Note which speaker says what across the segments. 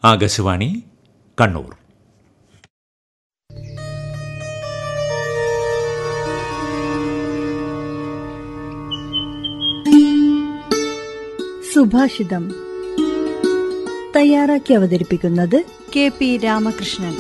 Speaker 1: ആകാശവാണി കണ്ണൂർ
Speaker 2: സുഭാഷിതം തയ്യാറാക്കി അവതരിപ്പിക്കുന്നത്
Speaker 3: കെ പി രാമകൃഷ്ണൻ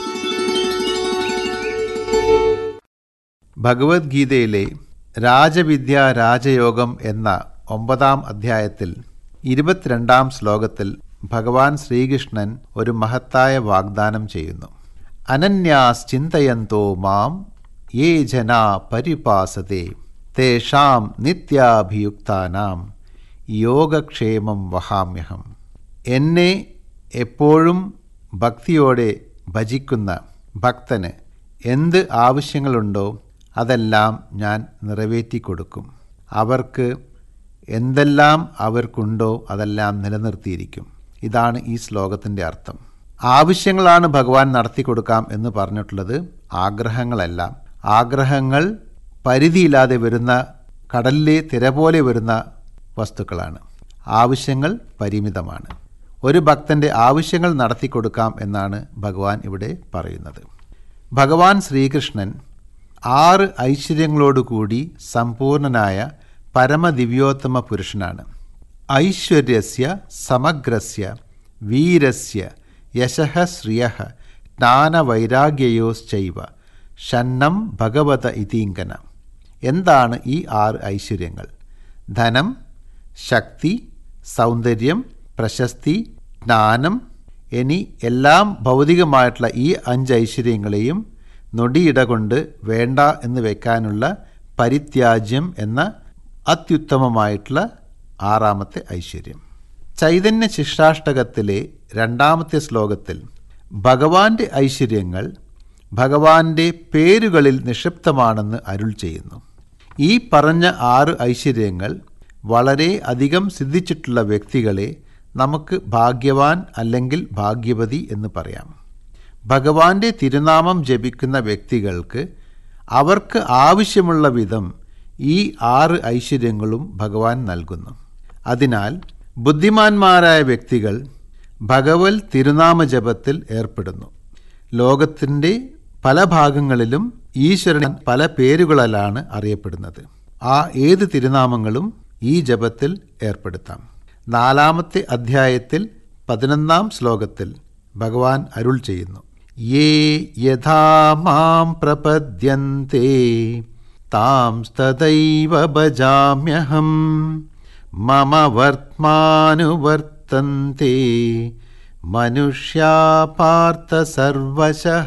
Speaker 4: ഭഗവത്ഗീതയിലെ രാജവിദ്യ രാജയോഗം എന്ന ഒമ്പതാം അധ്യായത്തിൽ ഇരുപത്തിരണ്ടാം ശ്ലോകത്തിൽ ഭഗവാൻ ശ്രീകൃഷ്ണൻ ഒരു മഹത്തായ വാഗ്ദാനം ചെയ്യുന്നു അനന്യാസ് ചിന്തയന്തോ മാം യേ ജനാ പരിപാസത്തെ തേഷാം നിത്യാഭിയുക്താനാം യോഗക്ഷേമം വഹാമ്യഹം എന്നെ എപ്പോഴും ഭക്തിയോടെ ഭജിക്കുന്ന ഭക്തന് എന്ത് ആവശ്യങ്ങളുണ്ടോ അതെല്ലാം ഞാൻ നിറവേറ്റിക്കൊടുക്കും അവർക്ക് എന്തെല്ലാം അവർക്കുണ്ടോ അതെല്ലാം നിലനിർത്തിയിരിക്കും ഇതാണ് ഈ ശ്ലോകത്തിൻ്റെ അർത്ഥം ആവശ്യങ്ങളാണ് ഭഗവാൻ നടത്തി കൊടുക്കാം എന്ന് പറഞ്ഞിട്ടുള്ളത് ആഗ്രഹങ്ങളല്ല ആഗ്രഹങ്ങൾ പരിധിയില്ലാതെ വരുന്ന കടലിലെ തിര പോലെ വരുന്ന വസ്തുക്കളാണ് ആവശ്യങ്ങൾ പരിമിതമാണ് ഒരു ഭക്തന്റെ ആവശ്യങ്ങൾ നടത്തി കൊടുക്കാം എന്നാണ് ഭഗവാൻ ഇവിടെ പറയുന്നത് ഭഗവാൻ ശ്രീകൃഷ്ണൻ ആറ് ഐശ്വര്യങ്ങളോടുകൂടി സമ്പൂർണനായ പരമദിവ്യോത്തമ പുരുഷനാണ് ഐശ്വര്യസ്യ സമഗ്രസ്യ വീരസ്യ യശഃ ശ്രിയ ജ്ഞാനവൈരാഗ്യയോശ്ചൈവ ഷന്നം ഭഗവത ഇതീങ്കന എന്താണ് ഈ ആറ് ഐശ്വര്യങ്ങൾ ധനം ശക്തി സൗന്ദര്യം പ്രശസ്തി ജ്ഞാനം ഇനി എല്ലാം ഭൗതികമായിട്ടുള്ള ഈ അഞ്ച് ഐശ്വര്യങ്ങളെയും നൊടിയിട കൊണ്ട് വേണ്ട എന്ന് വെക്കാനുള്ള പരിത്യാജ്യം എന്ന അത്യുത്തമമായിട്ടുള്ള ആറാമത്തെ ഐശ്വര്യം ചൈതന്യ ശിക്ഷാഷ്ടകത്തിലെ രണ്ടാമത്തെ ശ്ലോകത്തിൽ ഭഗവാന്റെ ഐശ്വര്യങ്ങൾ ഭഗവാന്റെ പേരുകളിൽ നിക്ഷിപ്തമാണെന്ന് അരുൾ ചെയ്യുന്നു ഈ പറഞ്ഞ ആറ് ഐശ്വര്യങ്ങൾ വളരെ അധികം സിദ്ധിച്ചിട്ടുള്ള വ്യക്തികളെ നമുക്ക് ഭാഗ്യവാൻ അല്ലെങ്കിൽ ഭാഗ്യവതി എന്ന് പറയാം ഭഗവാന്റെ തിരുനാമം ജപിക്കുന്ന വ്യക്തികൾക്ക് അവർക്ക് ആവശ്യമുള്ള വിധം ഈ ആറ് ഐശ്വര്യങ്ങളും ഭഗവാൻ നൽകുന്നു അതിനാൽ ബുദ്ധിമാന്മാരായ വ്യക്തികൾ ഭഗവത് തിരുനാമ ജപത്തിൽ ഏർപ്പെടുന്നു ലോകത്തിൻ്റെ പല ഭാഗങ്ങളിലും ഈശ്വരൻ പല പേരുകളിലാണ് അറിയപ്പെടുന്നത് ആ ഏത് തിരുനാമങ്ങളും ഈ ജപത്തിൽ ഏർപ്പെടുത്താം നാലാമത്തെ അധ്യായത്തിൽ പതിനൊന്നാം ശ്ലോകത്തിൽ ഭഗവാൻ അരുൾ ചെയ്യുന്നു യേ യഥാ മാം പ്രപദ്യന്തേ താം തദൈവ ഭജാമ്യഹം മമ വർത്തമാനുവർത്തന്തേ മനുഷ്യാ പാർത്ഥ സർവശഃ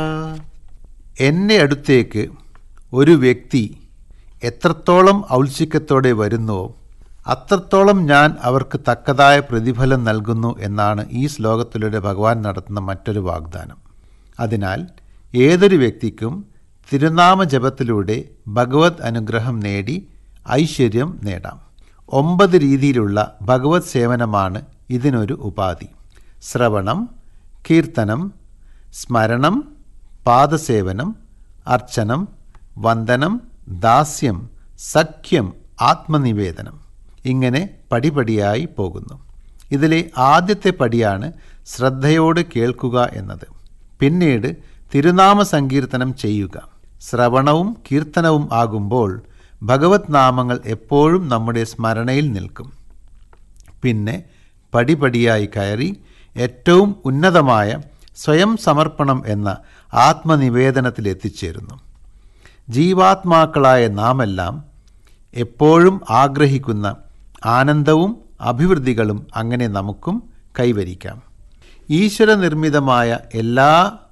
Speaker 4: എന്നെ അടുത്തേക്ക് ഒരു വ്യക്തി എത്രത്തോളം ഔത്സുക്യത്തോടെ വരുന്നുവോ അത്രത്തോളം ഞാൻ അവർക്ക് തക്കതായ പ്രതിഫലം നൽകുന്നു എന്നാണ് ഈ ശ്ലോകത്തിലൂടെ ഭഗവാൻ നടത്തുന്ന മറ്റൊരു വാഗ്ദാനം അതിനാൽ ഏതൊരു വ്യക്തിക്കും തിരുനാമ ജപത്തിലൂടെ ഭഗവത് അനുഗ്രഹം നേടി ഐശ്വര്യം നേടാം ഒമ്പത് രീതിയിലുള്ള ഭഗവത് സേവനമാണ് ഇതിനൊരു ഉപാധി ശ്രവണം കീർത്തനം സ്മരണം പാദസേവനം അർച്ചനം വന്ദനം ദാസ്യം സഖ്യം ആത്മനിവേദനം ഇങ്ങനെ പടിപടിയായി പോകുന്നു ഇതിലെ ആദ്യത്തെ പടിയാണ് ശ്രദ്ധയോട് കേൾക്കുക എന്നത് പിന്നീട് തിരുനാമ സങ്കീർത്തനം ചെയ്യുക ശ്രവണവും കീർത്തനവും ആകുമ്പോൾ ഭഗവത് നാമങ്ങൾ എപ്പോഴും നമ്മുടെ സ്മരണയിൽ നിൽക്കും പിന്നെ പടിപടിയായി കയറി ഏറ്റവും ഉന്നതമായ സ്വയം സമർപ്പണം എന്ന ആത്മനിവേദനത്തിൽ എത്തിച്ചേരുന്നു ജീവാത്മാക്കളായ നാമെല്ലാം എപ്പോഴും ആഗ്രഹിക്കുന്ന ആനന്ദവും അഭിവൃദ്ധികളും അങ്ങനെ നമുക്കും കൈവരിക്കാം ഈശ്വര നിർമ്മിതമായ എല്ലാ